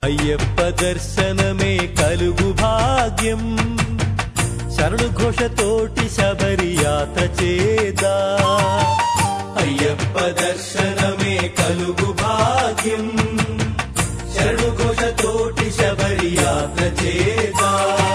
అయ్యప్ప దర్శనమే కలుగు భాగ్యం శరణు ఘోషతోటి శబరి యాత్ర చేదా అయ్యప్ప దర్శనమే కలుగు భాగ్యం శరణు ఘోషతోటి శబరి యాత్ర చేదా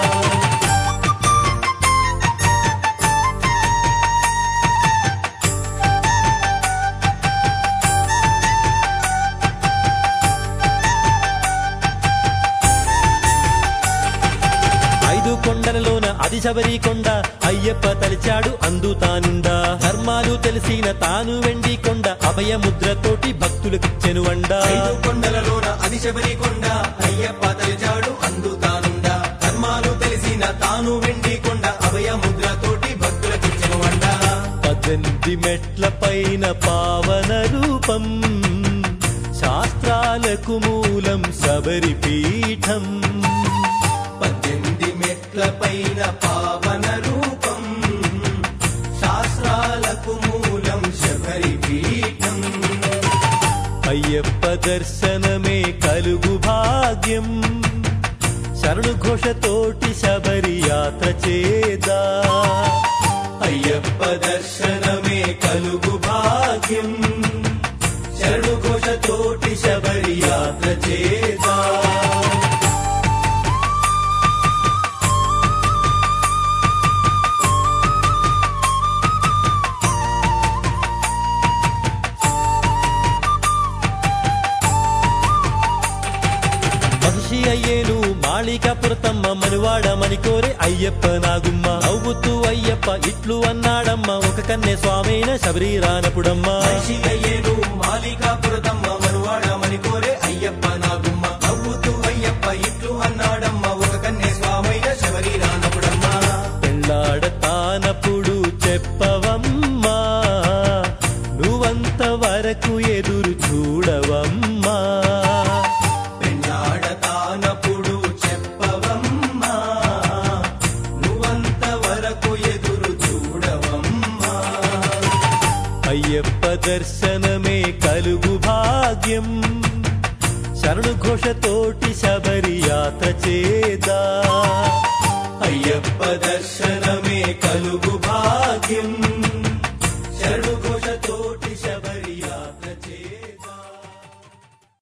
ఐదు కొండలలోన అది శబరి కొండ అయ్యప్ప తలిచాడు అందుతానుండా ధర్మాలు తెలిసిన తాను వెండి కొండ అభయ ముద్రతోటి భక్తులకిచ్చెను వండ ఐదు కొండలలోన అది శబరి కొండ అయ్యప్ప తలిచాడు అందుతానుండా ధర్మాలు తెలిసిన తాను వెండి కొండ అభయ ముద్రతోటి భక్తులకిచ్చిన వండ పద్దెనిమిది మెట్ల పైన పావన రూపం శాస్త్రాలకు మూలం శబరి పీఠం పద్దెనిమిది మెట్ల పైన పావన రూపం శాస్త్రాలకు మూలం శబరి పీఠం అయ్యప్ప దర్శనమే కలుగు భాగ్యం శరణు ఘోషతోటి శబరి యాత్ర చేదా అయ్యప్ప దర్శనమే కలుగు భాగ్యం శరణు ఘోషతోటి శబరి యాత్ర చేదా మనిషి అయ్యేను మాళికాపురతమ్మ మనువాడ మణికోరే అయ్యప్ప నాగుమ్మ నవ్వుతూ అయ్యప్ప ఇట్లు అన్నాడమ్మ ఒక కన్నె స్వామైన శబరి రానపుడమ్మ మనిషి అయ్యేను మాలికాపురతమ్మ మనువాడ మణికోరే అయ్యప్ప నాగుమ్మ నవ్వుతూ అయ్యప్ప ఇట్లు అన్నాడమ్మ ఒక కన్య స్వామైన శబరి రానపుడమ్మ పెళ్ళాడతానప్పుడు చెప్పవమ్మా నువ్వంత వరకు ఎదురు చూడవమ్మా పెళ్ళాడతానప్పుడు చెప్పవమ్మా నువ్వంత వరకు ఎదురు చూడవమ్మా అయ్యప్ప దర్శనమే కలుగు భాగ్యం శరణు ఘోషతోటి శబరి యాత్ర చేదా అయ్యప్ప దర్శనమే కలుగు భాగ్యం